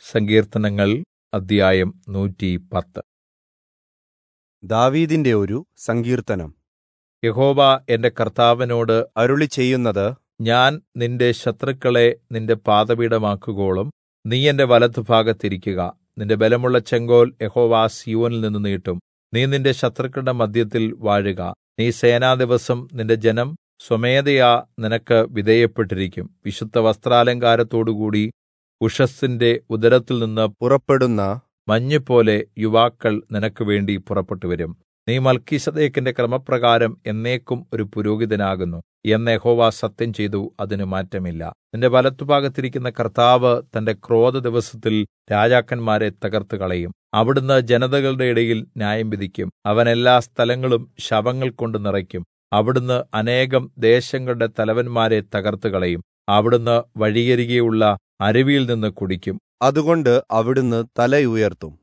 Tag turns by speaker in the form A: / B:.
A: സങ്കീർത്തനങ്ങൾ അദ്ധ്യായം നൂറ്റിപ്പത്ത്
B: ദാവീദിന്റെ ഒരു സങ്കീർത്തനം
A: യഹോവ എന്റെ കർത്താവിനോട്
B: അരുളി ചെയ്യുന്നത്
A: ഞാൻ നിന്റെ ശത്രുക്കളെ നിന്റെ പാദപീഠമാക്കുവോളം നീ എന്റെ വലത്തുഭാഗത്തിരിക്കുക നിന്റെ ബലമുള്ള ചെങ്കോൽ യഹോവ സീയോനിൽ നിന്ന് നീട്ടും നീ നിന്റെ ശത്രുക്കളുടെ മദ്ധ്യത്തിൽ വാഴുക നീ സേനാദിവസം നിന്റെ ജനം സ്വമേധയാ നിനക്ക് വിധേയപ്പെട്ടിരിക്കും വിശുദ്ധ വസ്ത്രാലങ്കാരത്തോടുകൂടി ഉഷസ്സിന്റെ ഉദരത്തിൽ നിന്ന്
B: പുറപ്പെടുന്ന
A: മഞ്ഞുപോലെ യുവാക്കൾ നിനക്ക് വേണ്ടി പുറപ്പെട്ടുവരും നീ മൽക്കീസദേക്കിന്റെ ക്രമപ്രകാരം എന്നേക്കും ഒരു പുരോഹിതനാകുന്നു എന്ന് യഹോവ സത്യം ചെയ്തു അതിന് മാറ്റമില്ല നിന്റെ വലത്തുഭാഗത്തിരിക്കുന്ന കർത്താവ് തന്റെ ക്രോധ ദിവസത്തിൽ രാജാക്കന്മാരെ തകർത്ത് കളയും അവിടുന്ന് ജനതകളുടെ ഇടയിൽ ന്യായം വിധിക്കും അവൻ എല്ലാ സ്ഥലങ്ങളും ശവങ്ങൾ കൊണ്ട് നിറയ്ക്കും അവിടുന്ന് അനേകം ദേശങ്ങളുടെ തലവന്മാരെ തകർത്ത് കളയും അവിടുന്ന് വഴിയരികെയുള്ള അരുവിയിൽ നിന്ന് കുടിക്കും
B: അതുകൊണ്ട് അവിടുന്ന് തലയുയർത്തും